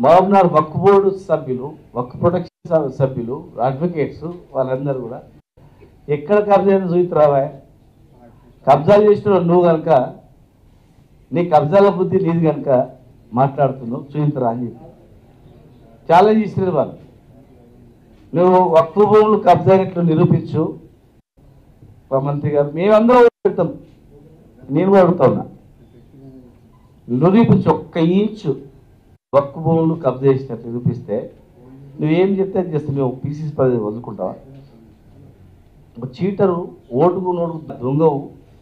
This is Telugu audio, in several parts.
మహబూబ్నగర్ వక్ఫ్ బోర్డు సభ్యులు వక్ఫ్ ప్రొటెక్షన్ స- సభ్యులు అడ్వకేట్స్ వాళ్ళందరూ కూడా ఎక్కడ కబ్జా చూపిస్తున్నావా కబ్జా చేసిన నువ్వు కనుక నీ కబ్జాల బుద్ధి లేదు కనుక మాట్లాడుతున్నావు చూపించరా అని చెప్పి ఛాలెంజ్ ఇస్తున్నారు వాళ్ళు నువ్వు వక్ఫ్ భూములు కబ్జా అయినట్లు నిరూపించు మా మంత్రి గారు మేమందరం పెడతాం నేను కూడా అడుగుతా ఉన్నా నిరూపించు ఒక్క ఇంచు వక్ఫ్ భూములు కబ్జా చేసినట్లు నిరూపిస్తే నువ్వేం చెప్తే అది చేస్తావు నువ్వు పీసీసీ పదవి వదులుకుంటావా ఒక చీటరు ఓటుకు నోటు దొంగవు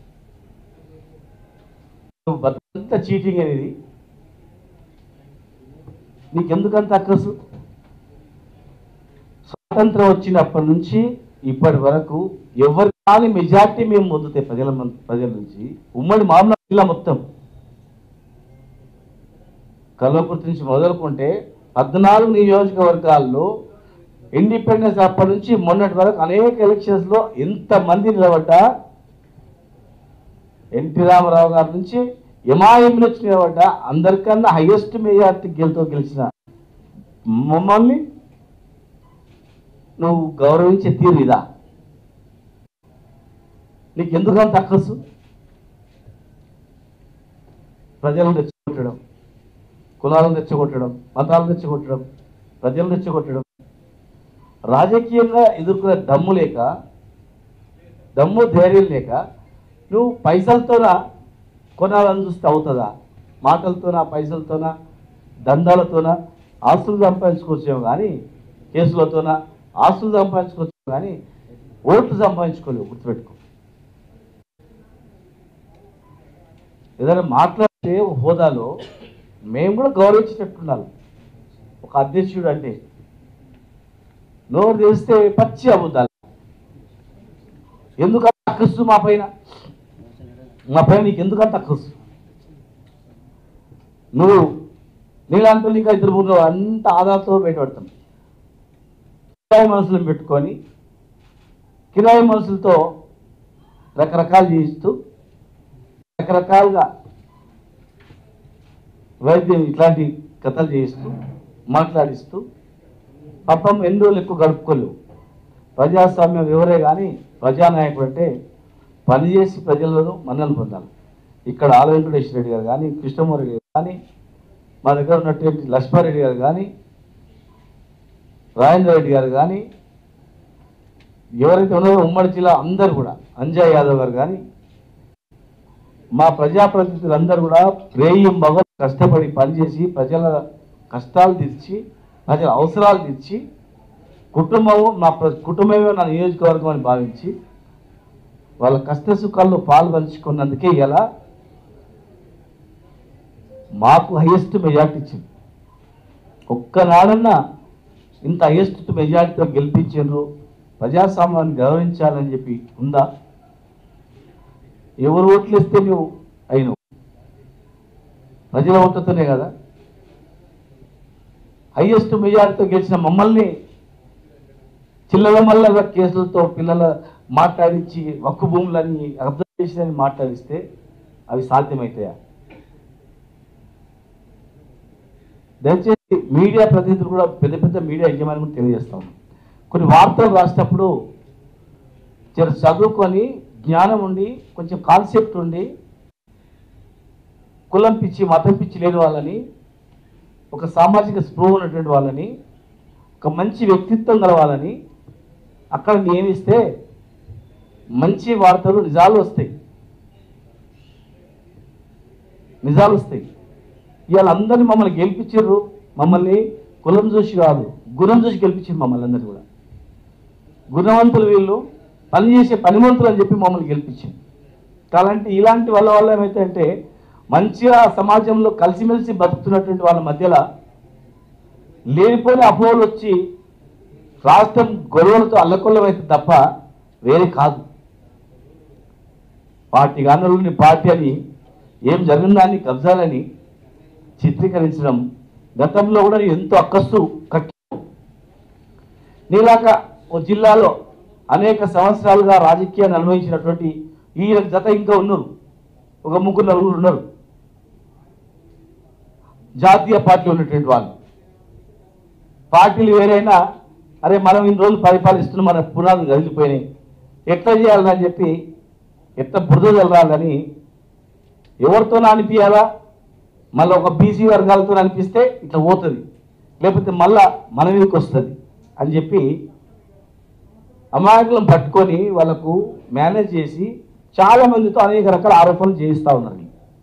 నువ్వు బతుకంత చీటింగ్ అనేది నీకెందుకంత అక్కసు స్వాతంత్రం వచ్చినప్పటి నుంచి ఇప్పటి వరకు ఎవరి కానీ మెజార్టీ మేము పొందుతాయి ప్రజల మం- ప్రజల నుంచి ఉమ్మడి మామూలు జిల్లా మొత్తం కల్వకుర్తి నుంచి మొదలుకుంటే పద్నాలుగు నియోజకవర్గాల్లో ఇండిపెండెన్స్ అప్పటి నుంచి మొన్నటి వరకు అనేక ఎలక్షన్స్ లో ఎంత మంది నిలబడ్డా ఎన్టీ రామారావు గారి నుంచి ఎమాయింలు వచ్చి నిలబడ్డా అందరికన్నా హైయెస్ట్ మెజార్టీ గెలుతో గెలిచిన మమ్మల్ని నువ్వు గౌరవించే తీరు ఇదా నీకు ఎందుకంత అక్కసు ప్రజలను తెచ్చుకొట్టడం కులాలను తెచ్చగొట్టడం మతాలను తెచ్చగొట్టడం ప్రజలను తెచ్చగొట్టడం రాజకీయంగా ఎదుర్కొనే దమ్ము లేక దమ్ము ధైర్యం లేక నువ్వు పైసలతోన కొనాలని చూస్తే అవుతుందా మాటలతోన పైసలతోన దందాలతోన ఆస్తులు సంపాదించుకోవచ్చేమో కానీ కేసులతోన ఆస్తులు సంపాదించుకోవచ్చు కానీ ఓట్లు సంపాదించుకోలేవు గుర్తుపెట్టుకో ఏదైనా మాట్లాడితే ఒక హోదాలో మేము కూడా గౌరవించేటట్టుండాలి ఒక అధ్యక్షుడు అంటే నోరు తెరిస్తే పచ్చి అబద్ధాలు ఎందుకు అంత అక్కసు మా పైన మా పైన నీకు ఎందుకంత అక్కసు నువ్వు నీలాంటి వాళ్ళు ఇంకా ఇద్దరు ముగ్గురు అంత ఆధారతో బయటపడతాం కిరాయి మనుషులను పెట్టుకొని కిరాయి మనుషులతో రకరకాలు చేయిస్తూ రకరకాలుగా వైద్యం ఇట్లాంటి కథలు చేయిస్తూ మాట్లాడిస్తూ పాపం ఎన్ని రోజులు ఎక్కువ గడుపుకోలేవు ప్రజాస్వామ్యం ఎవరే కానీ ప్రజానాయకుడు అంటే పనిచేసి ప్రజలను మన్నలు పొందాలి ఇక్కడ ఆల వెంకటేశ్వర రెడ్డి గారు కానీ కృష్ణమూర్తి గారు కానీ మా దగ్గర ఉన్నటువంటి లక్ష్మారెడ్డి గారు కానీ రాజేంద్ర రెడ్డి గారు కానీ ఎవరైతే ఉన్నారో ఉమ్మడి జిల్లా అందరు కూడా అంజయ్ యాదవ్ గారు కానీ మా ప్రజాప్రతినిధులందరూ కూడా ప్రేయం మగ కష్టపడి పనిచేసి ప్రజల కష్టాలు తీర్చి ప్రజల అవసరాలు తీర్చి కుటుంబం మా ప్ర- కుటుంబమే నా నియోజకవర్గం అని భావించి వాళ్ళ కష్ట సుఖాల్లో పాలు పంచుకున్నందుకే ఇలా మాకు హైయెస్ట్ మెజార్టీ ఇచ్చింది ఒక్కనాడన్నా ఇంత హైయెస్ట్ మెజార్టీతో గెలిపించారు ప్రజాస్వామ్యాన్ని గౌరవించాలని చెప్పి ఉందా ఎవరు ఓట్లు ఇస్తే నువ్వు అయినవు ప్రజల ఓట్లతోనే కదా హైయెస్ట్ మెజారిటీతో గెలిచిన మమ్మల్ని చిల్లల మల్లగా కేసులతో పిల్లల మాట్లాడించి ఒక్క భూములని అబ్జర్వేషన్ అని మాట్లాడిస్తే అవి సాధ్యమవుతాయా దయచేసి మీడియా ప్రతినిధులు కూడా పెద్ద పెద్ద మీడియా యజమాని కూడా తెలియజేస్తాం కొన్ని వార్తలు రాసేటప్పుడు జర చదువుకొని జ్ఞానం ఉండి కొంచెం కాన్సెప్ట్ ఉండి కులం పిచ్చి మతం పిచ్చి లేని వాళ్ళని ఒక సామాజిక స్పృహ ఉన్నటువంటి వాళ్ళని ఒక మంచి వ్యక్తిత్వం గల వాళ్ళని అక్కడ నియమిస్తే మంచి వార్తలు నిజాలు వస్తాయి నిజాలు వస్తాయి ఇవాళ అందరినీ మమ్మల్ని గెలిపించారు మమ్మల్ని కులం చూసి కాదు గుణం చూసి గెలిపించారు మమ్మల్ని అందరినీ కూడా గుణవంతులు వీళ్ళు పనిచేసే పనిమంతులు అని చెప్పి మమ్మల్ని గెలిపించింది అలాంటి ఇలాంటి వాళ్ళ వల్ల ఏమైతే అంటే మంచిగా సమాజంలో కలిసిమెలిసి బతుకుతున్నటువంటి వాళ్ళ మధ్యలో లేనిపోయిన అపోహలు వచ్చి రాష్ట్రం గొడవలతో అల్లకొల్లం అయితే తప్ప వేరే కాదు పార్టీ గానులని పార్టీ అని ఏం జరిగిందాన్ని కబ్జాలని చిత్రీకరించడం గతంలో కూడా ఎంతో అక్కస్సు కట్టి నీలాగా ఓ జిల్లాలో అనేక సంవత్సరాలుగా రాజకీయాన్ని అనుభవించినటువంటి ఈ జత ఇంకా ఉన్నారు ఒక ముగ్గురు నలుగురు ఉన్నారు జాతీయ పార్టీ ఉన్నటువంటి వాళ్ళు పార్టీలు వేరైనా అరే మనం ఇన్ని రోజులు పరిపాలిస్తున్నాం మన పునాదులు కదిలిపోయినాయి ఎట్లా చేయాలని చెప్పి ఎట్లా బురద చల్లాలని ఎవరితో అనిపించాలా మళ్ళీ ఒక బీసీ వర్గాలతో అనిపిస్తే ఇట్లా పోతుంది లేకపోతే మళ్ళా మన మీదకి వస్తుంది అని చెప్పి అమాయకులను పట్టుకొని వాళ్ళకు మేనేజ్ చేసి చాలా మందితో అనేక రకాల ఆరోపణలు చేయిస్తూ ఉన్నారు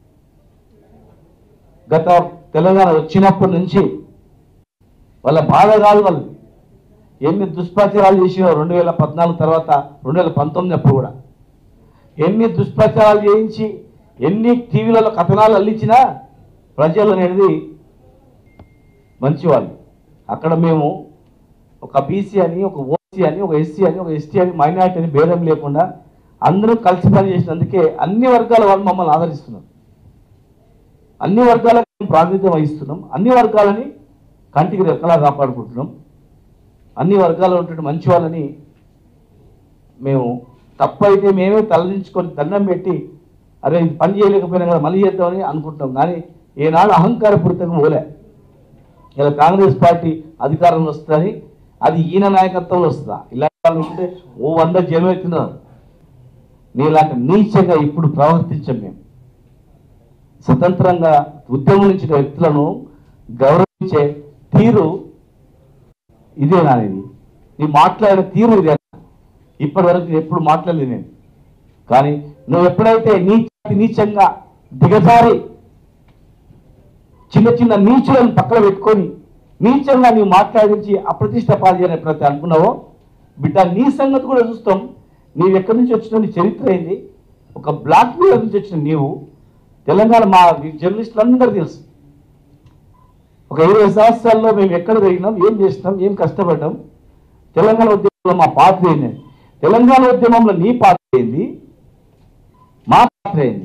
గత తెలంగాణ వచ్చినప్పటి నుంచి వాళ్ళ బాధ కాదు వాళ్ళు ఎన్ని దుష్ప్రచారాలు చేసినారో రెండు వేల పద్నాలుగు తర్వాత రెండు వేల పంతొమ్మిది అప్పుడు కూడా ఎన్ని దుష్ప్రచారాలు చేయించి ఎన్ని టీవీలలో కథనాలు అల్లించినా ప్రజలు అనేది మంచివాళ్ళు అక్కడ మేము ఒక బీసీ అని ఒక ఓసీ అని ఒక ఎస్సీ అని ఒక ఎస్టీ అని మైనార్టీ అని భేదం లేకుండా అందరూ కలిసి పనిచేసినందుకే అన్ని వర్గాల వాళ్ళు మమ్మల్ని ఆదరిస్తున్నారు అన్ని వర్గాలకు మేము ప్రాతినిధ్యం వహిస్తున్నాం అన్ని వర్గాలని కంటికి రెక్కలా కాపాడుకుంటున్నాం అన్ని వర్గాల్లో ఉంటున్న మంచి వాళ్ళని మేము తప్పైతే మేమే తలదించుకొని దండం పెట్టి అరే ఇది పని చేయలేకపోయినా కదా మళ్ళీ చేద్దామని అనుకుంటున్నాం కానీ ఏనాడు అహంకారపూరితంగా పోలే ఇలా కాంగ్రెస్ పార్టీ అధికారంలో వస్తుందని అది ఈయన నాయకత్వంలో వస్తుందా ఇలాంటి వాళ్ళు ఉంటే ఓ వంద జనం ఎత్తున్నారు నీలాంటి నీచంగా ఇప్పుడు ప్రవర్తించాం మేము స్వతంత్రంగా ఉద్యమించిన వ్యక్తులను గౌరవించే తీరు ఇదేనా ఇది నీ మాట్లాడిన తీరు ఇదే ఇప్పటి వరకు ఎప్పుడు మాట్లాడలేదు నేను కానీ నువ్వు ఎప్పుడైతే నీచాతి నీచంగా దిగజారి చిన్న చిన్న నీచులను పక్కన పెట్టుకొని నీచంగా నీవు మాట్లాడించి అప్రతిష్ట పాల్చేయని ప్రతి అనుకున్నావో బిడ్డ నీ సంగతి కూడా చూస్తాం నీవు ఎక్కడి నుంచి వచ్చిన నీ చరిత్ర ఏంది ఒక బ్లాక్ మెయిల్ నుంచి వచ్చిన నీవు తెలంగాణ మా జర్నలిస్టులు అందరూ తెలుసు ఒక ఇరవై సంవత్సరాల్లో మేము ఎక్కడ తిరిగినాం ఏం చేసినాం ఏం కష్టపడ్డాం తెలంగాణ ఉద్యమంలో మా పాత్ర ఏంది తెలంగాణ ఉద్యమంలో నీ పాత్ర ఏంది మా పాత్ర ఏంది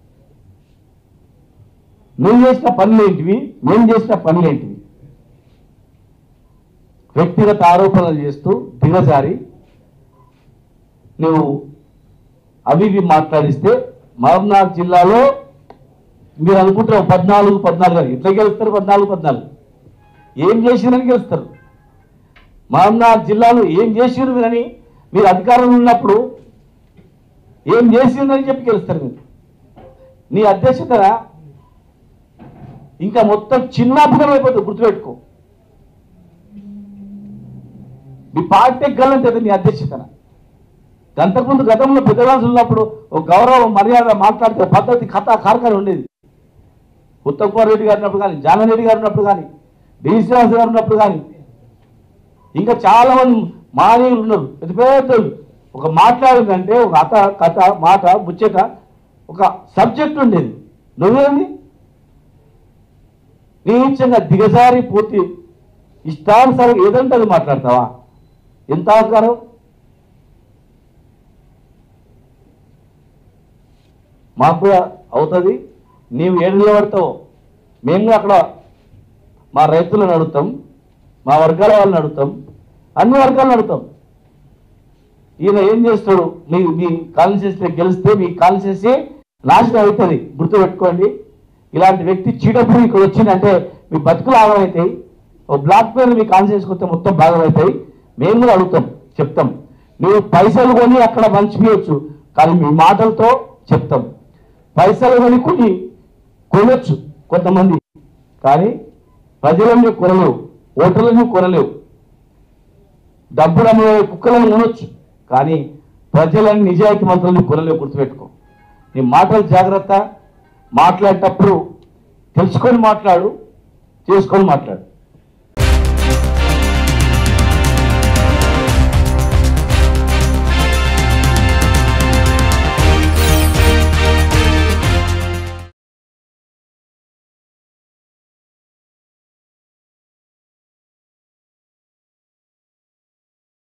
నువ్వు చేసిన పనులేంటివి మేము చేసిన పనులేంటివి వ్యక్తిగత ఆరోపణలు చేస్తూ దిగజారి నువ్వు అవి ఇవి మాట్లాడిస్తే మహబూబ్నాథ్ జిల్లాలో మీరు అనుకుంటారు పద్నాలుగు పద్నాలుగు అని ఎట్లా గెలుస్తారు పద్నాలుగు పద్నాలుగు ఏం చేసిరని గెలుస్తారు మహబూబ్నాథ్ జిల్లాలో ఏం చేసిరు మీరని మీరు అధికారంలో ఉన్నప్పుడు ఏం చేసిందని చెప్పి గెలుస్తారు మీరు నీ అధ్యక్షతన ఇంకా మొత్తం చిన్నాభిన్నం అయిపోతుంది గుర్తుపెట్టుకో మీ పార్టీ గల్లంతే నీ అధ్యక్షతన అంతకుముందు గతంలో పెద్దవాళ్ళు ఉన్నప్పుడు ఒక గౌరవ మర్యాద మాట్లాడితే పద్ధతి కథ కార్ఖాన ఉండేది ఉత్తమ్ కుమార్ రెడ్డి గారు ఉన్నప్పుడు కానీ జానన్ రెడ్డి గారు ఉన్నప్పుడు కానీ డి శ్రీనివాస్ గారు ఉన్నప్పుడు కానీ ఇంకా చాలా మంది మానవులు ఉన్నారు పెద్ద పెద్ద ఒక మాట్లాడిందంటే ఒక అత కథ మాట ముచ్చట ఒక సబ్జెక్ట్ ఉండేది నువ్వేంది నీచంగా దిగజారి పూర్తి ఇష్టానుసారం ఏదంటే అది మాట్లాడతావా ఎంత ఆకారం మాకు కూడా అవుతుంది నీవు ఏడు నిలబడతావు మేము కూడా అక్కడ మా రైతులను అడుగుతాం మా వర్గాల వాళ్ళని అడుగుతాం అన్ని వర్గాలను అడుగుతాం ఈయన ఏం చేస్తాడు మీ మీ కాన్స్టిట్యూన్సీ గెలిస్తే మీ కాన్స్టిట్యూన్సీ నాశనం అవుతుంది గుర్తుపెట్టుకోండి ఇలాంటి వ్యక్తి చీడప్పుడు ఇక్కడ వచ్చిందంటే మీ బతుకులు ఆగమవుతాయి ఓ బ్లాక్ పేరు మీ కాన్స్టిట్యూన్సీకి వస్తే మొత్తం భాగమవుతాయి మేము కూడా అడుగుతాం చెప్తాం నువ్వు పైసలు కొని అక్కడ మంచిపోయొచ్చు కానీ మీ మాటలతో చెప్తాం పైసలు కొని కొన్ని కొనొచ్చు కొంతమంది కానీ ప్రజలను కొనలేవు ఓటర్లను కొనలేవు డబ్బులు అమ్మే కుక్కలను కొనొచ్చు కానీ ప్రజలని నిజాయితీ మంత్రులను కొనలేవు గుర్తుపెట్టుకో నీ మాటలు జాగ్రత్త మాట్లాడేటప్పుడు తెలుసుకొని మాట్లాడు చేసుకొని మాట్లాడు